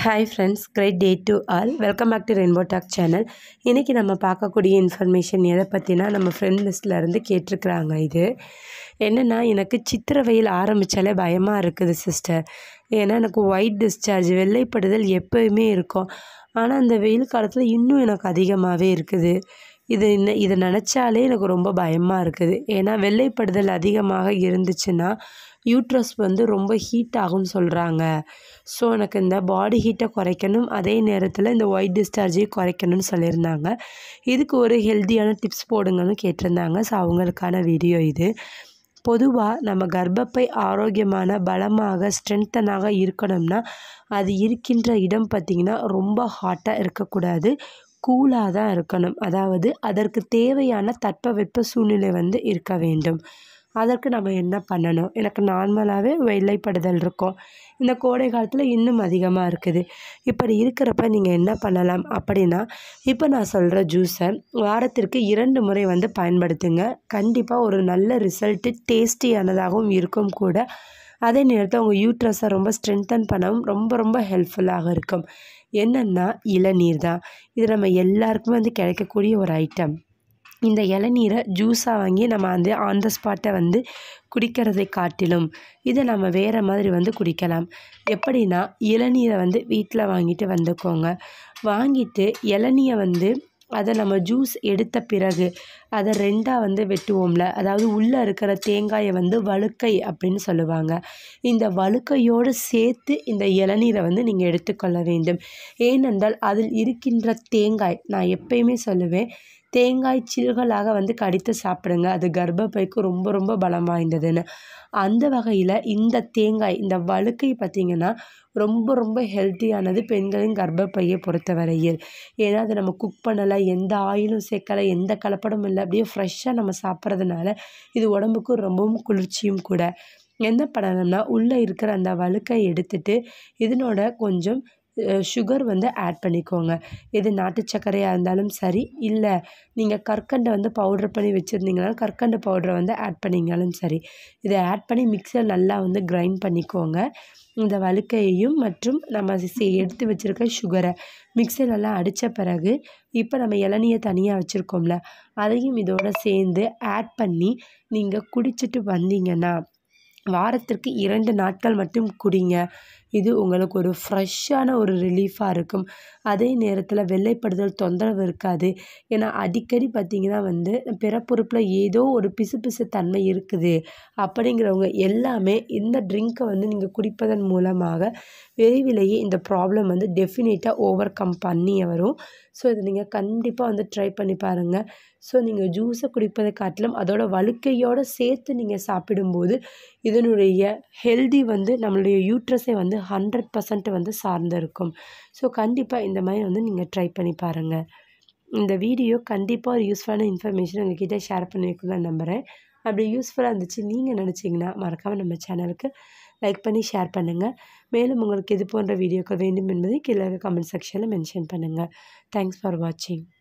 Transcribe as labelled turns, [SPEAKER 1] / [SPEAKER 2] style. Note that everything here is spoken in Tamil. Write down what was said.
[SPEAKER 1] hi friends great day to all welcome back to Rainbow Talk channel இன்றைக்கி நம்ம பார்க்கக்கூடிய இன்ஃபர்மேஷன் எதை பற்றினா நம்ம ஃப்ரெண்ட் லிஸ்ட்டில் இருந்து கேட்டிருக்கிறாங்க இது என்னென்னா எனக்கு சித்திரை வெயில் ஆரம்பித்தாலே பயமாக இருக்குது சிஸ்டர் ஏன்னா எனக்கு ஒயிட் டிஸ்சார்ஜ் வெள்ளைப்படுதல் எப்போயுமே இருக்கும் ஆனால் அந்த வெயில் காலத்தில் இன்னும் எனக்கு அதிகமாகவே இருக்குது இது இன்ன இதை நினச்சாலே எனக்கு ரொம்ப பயமாக இருக்குது ஏன்னா வெள்ளைப்படுதல் அதிகமாக இருந்துச்சுன்னா யூட்ரஸ் வந்து ரொம்ப ஹீட் ஆகும்னு சொல்கிறாங்க ஸோ எனக்கு இந்த பாடி ஹீட்டை குறைக்கணும் அதே நேரத்தில் இந்த ஒயிட் டிஸ்சார்ஜையும் குறைக்கணும்னு சொல்லியிருந்தாங்க இதுக்கு ஒரு ஹெல்த்தியான டிப்ஸ் போடுங்கன்னு கேட்டிருந்தாங்க ஸோ அவங்களுக்கான வீடியோ இது பொதுவாக நம்ம கர்ப்பப்பை ஆரோக்கியமான பலமாக ஸ்ட்ரென்த்தனாக இருக்கணும்னா அது இருக்கின்ற இடம் பார்த்திங்கன்னா ரொம்ப ஹாட்டாக இருக்கக்கூடாது கூலாக தான் இருக்கணும் அதாவது அதற்கு தேவையான தட்பவெப்ப சூழ்நிலை வந்து இருக்க வேண்டும் அதற்கு நம்ம என்ன பண்ணணும் எனக்கு நார்மலாகவே வெள்ளைப்படுதல் இருக்கும் இந்த கோடை காலத்தில் இன்னும் அதிகமாக இருக்குது இப்படி இருக்கிறப்ப நீங்கள் என்ன பண்ணலாம் அப்படின்னா இப்போ நான் சொல்கிற ஜூஸை வாரத்திற்கு இரண்டு முறை வந்து பயன்படுத்துங்க கண்டிப்பாக ஒரு நல்ல ரிசல்ட்டு டேஸ்டியானதாகவும் இருக்கும் கூட அதே நேரத்தில் உங்கள் யூட்ரஸை ரொம்ப ஸ்ட்ரென்தன் பண்ணவும் ரொம்ப ரொம்ப ஹெல்ப்ஃபுல்லாக இருக்கும் என்னென்னா இளநீர் தான் இது நம்ம எல்லாருக்குமே வந்து கிடைக்கக்கூடிய ஒரு ஐட்டம் இந்த இளநீரை ஜூஸாக வாங்கி நம்ம அந்த ஆன் த ஸ்பாட்டை வந்து குடிக்கிறதை காட்டிலும் இதை நம்ம வேறு மாதிரி வந்து குடிக்கலாம் எப்படின்னா இளநீரை வந்து வீட்டில் வாங்கிட்டு வந்துக்கோங்க வாங்கிட்டு இளநியை வந்து அதை நம்ம ஜூஸ் எடுத்த பிறகு அதை ரெண்டாக வந்து வெட்டுவோம்ல அதாவது உள்ளே இருக்கிற தேங்காயை வந்து வழுக்கை அப்படின்னு சொல்லுவாங்க இந்த வழுக்கையோடு சேர்த்து இந்த இளநீரை வந்து நீங்கள் எடுத்துக்கொள்ள வேண்டும் ஏனென்றால் அதில் இருக்கின்ற தேங்காய் நான் எப்பயுமே சொல்லுவேன் தேங்காய் சில்களாக வந்து கடித்து சாப்பிடுங்க அது கர்ப்பப்பைக்கு ரொம்ப ரொம்ப பலம் வாய்ந்ததுன்னு அந்த வகையில் இந்த தேங்காய் இந்த வழுக்கை பார்த்திங்கன்னா ரொம்ப ரொம்ப ஹெல்த்தியானது பெண்களின் கர்ப்பப்பையை பொறுத்தவரையில் ஏன்னா அதை நம்ம குக் பண்ணலை எந்த ஆயிலும் சேர்க்கலை எந்த கலப்படமும் இல்லை அப்படியே ஃப்ரெஷ்ஷாக நம்ம சாப்பிட்றதுனால இது உடம்புக்கு ரொம்பவும் குளிர்ச்சியும் கூட என்ன பண்ணணும்னா உள்ளே இருக்கிற அந்த வழுக்கை எடுத்துட்டு இதனோட கொஞ்சம் சுகர் வந்து ஆட் பண்ணிக்கோங்க இது நாட்டு சர்க்கரையாக இருந்தாலும் சரி இல்லை நீங்கள் கற்கண்டை வந்து பவுட்ரு பண்ணி வச்சுருந்தீங்கன்னா கற்கண்டு பவுட்ரை வந்து ஆட் பண்ணிங்கனாலும் சரி இதை ஆட் பண்ணி மிக்சர் நல்லா வந்து கிரைண்ட் பண்ணிக்கோங்க இந்த வழுக்கையையும் மற்றும் நம்ம எடுத்து வச்சுருக்க சுகரை மிக்சர் நல்லா அடித்த பிறகு இப்போ நம்ம இளநியை தனியாக வச்சுருக்கோம்ல அதையும் இதோட சேர்ந்து ஆட் பண்ணி நீங்கள் குடிச்சிட்டு வந்தீங்கன்னா வாரத்திற்கு இரண்டு நாட்கள் மட்டும் குடிங்க இது உங்களுக்கு ஒரு ஃப்ரெஷ்ஷான ஒரு ரிலீஃபாக இருக்கும் அதே நேரத்தில் வெள்ளைப்படுதல் தொந்தரவு இருக்காது ஏன்னா அடிக்கடி பார்த்திங்கன்னா வந்து பிறப்புறுப்பில் ஏதோ ஒரு பிசு பிசு தன்மை இருக்குது அப்படிங்கிறவங்க எல்லாமே இந்த ட்ரிங்க்கை வந்து நீங்கள் குடிப்பதன் மூலமாக விரைவிலேயே இந்த ப்ராப்ளம் வந்து டெஃபினேட்டாக ஓவர் கம் பண்ணி வரும் ஸோ இதை நீங்கள் கண்டிப்பாக வந்து ட்ரை பண்ணி பாருங்கள் ஸோ நீங்கள் ஜூஸை குடிப்பதை காட்டிலும் அதோட வழுக்கையோடு சேர்த்து நீங்கள் சாப்பிடும்போது இதனுடைய ஹெல்தி வந்து நம்மளுடைய யூட்ரஸை வந்து ஹண்ட்ரட் பர்சன்ட் வந்து சார்ந்து இருக்கும் ஸோ கண்டிப்பாக இந்த மாதிரி வந்து நீங்கள் ட்ரை பண்ணி பாருங்கள் இந்த வீடியோ கண்டிப்பாக ஒரு யூஸ்ஃபுல்லான இன்ஃபர்மேஷன் உங்ககிட்ட ஷேர் பண்ணியிருக்கேன் நம்புகிறேன் அப்படி யூஸ்ஃபுல்லாக இருந்துச்சு நீங்கள் நினச்சிங்கன்னா மறக்காமல் நம்ம சேனலுக்கு லைக் பண்ணி ஷேர் பண்ணுங்கள் மேலும் உங்களுக்கு இது போன்ற வீடியோக்கள் வேண்டும் என்பதை கீழே கமெண்ட் செக்ஷனில் மென்ஷன் பண்ணுங்கள் தேங்க்ஸ் ஃபார் வாட்சிங்